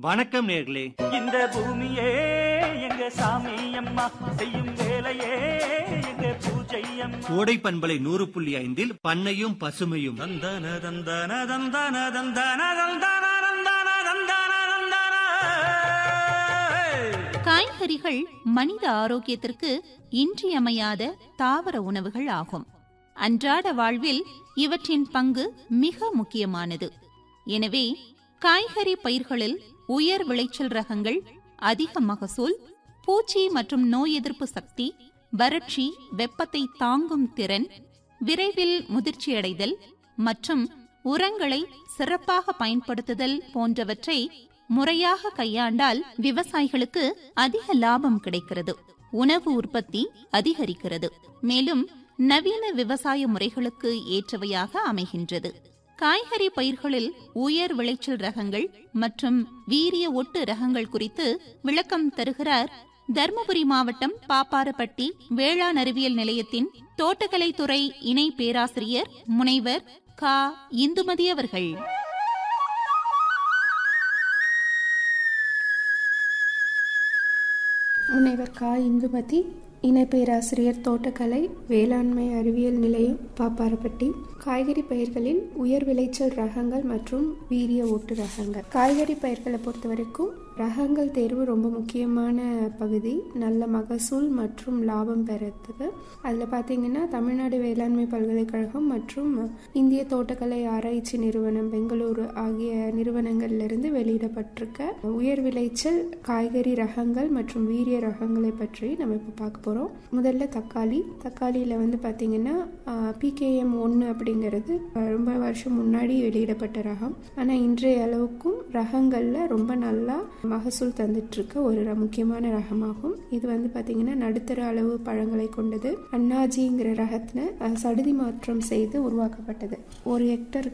வணக்கம் நேர்களே இந்த பூமியே எங்க சாமி அம்மா செய்யும் வேலையே எங்க பூஜை அம்மா கோடை பண்பலை நூறு புள்ளி ஐந்தில் பண்ணையும் பசுமையும் தந்தன தந்தன தந்தன தந்தன தந்தன தந்தன தந்தன தந்தன காய்கறிகள் மனித ஆரோக்கியத்திற்கு இன்றியமையாத தாவர உணவுகள் ஆகும் அன்றாட வாழ்வில் இவற்றின் பங்கு மிக முக்கியமானது எனவே காய்கறி பயிர்களில் உயர் விளைச்சல் ரகங்கள் அதிக மகசூல் பூச்சி மற்றும் நோய் எதிர்ப்பு சக்தி வறட்சி வெப்பத்தை தாங்கும் திறன் விரைவில் முதிர்ச்சியடைதல் மற்றும் உரங்களை சிறப்பாக பயன்படுத்துதல் போன்றவற்றை முறையாக கையாண்டால் விவசாயிகளுக்கு அதிக லாபம் கிடைக்கிறது உணவு உற்பத்தி அதிகரிக்கிறது மேலும் நவீன விவசாய முறைகளுக்கு ஏற்றவையாக அமைகின்றது காய்கறி பயிர்களில் உயர் விளைச்சல் ரகங்கள் மற்றும் வீரிய ஒட்டு ரகங்கள் குறித்து விளக்கம் தருகிறார் தருமபுரி மாவட்டம் பாப்பாரப்பட்டி வேளாண் அறிவியல் நிலையத்தின் தோட்டக்கலைத்துறை இணை பேராசிரியர் முனைவர் கா இந்துமதி அவர்கள் முனைவர் கா இந்துமதி இணை பேராசிரியர் தோட்டக்கலை வேளாண்மை அறிவியல் நிலையம் பாப்பாரப்பட்டி காய்கறி பயிர்களில் உயர் விளைச்சல் ரகங்கள் மற்றும் வீரிய ஓட்டு ரகங்கள் காய்கறி பயிர்களை பொறுத்த வரைக்கும் ரகங்கள் தேர்வு ரொம்ப முக்கியமான பகுதி நல்ல மகசூல் மற்றும் லாபம் பெறத்துக்கு அதில் பார்த்தீங்கன்னா தமிழ்நாடு வேளாண்மை பல்கலைக்கழகம் மற்றும் இந்திய தோட்டக்கலை ஆராய்ச்சி நிறுவனம் பெங்களூரு ஆகிய நிறுவனங்களிலிருந்து வெளியிடப்பட்டிருக்க உயர் விளைச்சல் காய்கறி ரகங்கள் மற்றும் வீரிய ரகங்களை பற்றி நம்ம இப்போ பார்க்க போகிறோம் முதல்ல தக்காளி தக்காளியில் வந்து பார்த்தீங்கன்னா பிகேஎம் ஒன்று அப்படிங்கிறது அஹ், ரொம்ப வருஷம் முன்னாடி வெளியிடப்பட்ட ரகம் ஆனால் இன்றைய அளவுக்கும் ரகங்களில் ரொம்ப நல்லா மகசூல் தந்துட்டுருக்க ஒரு ர- முக்கியமான ரகமாகும் இது வந்து பார்த்தீங்கன்னா நடுத்தர அளவு பழங்களை கொண்டது அண்ணாஜிங்கிற ரகத்தில் சடுதி மாற்றம் செய்து உருவாக்கப்பட்டது ஒரு ஹெக்டர்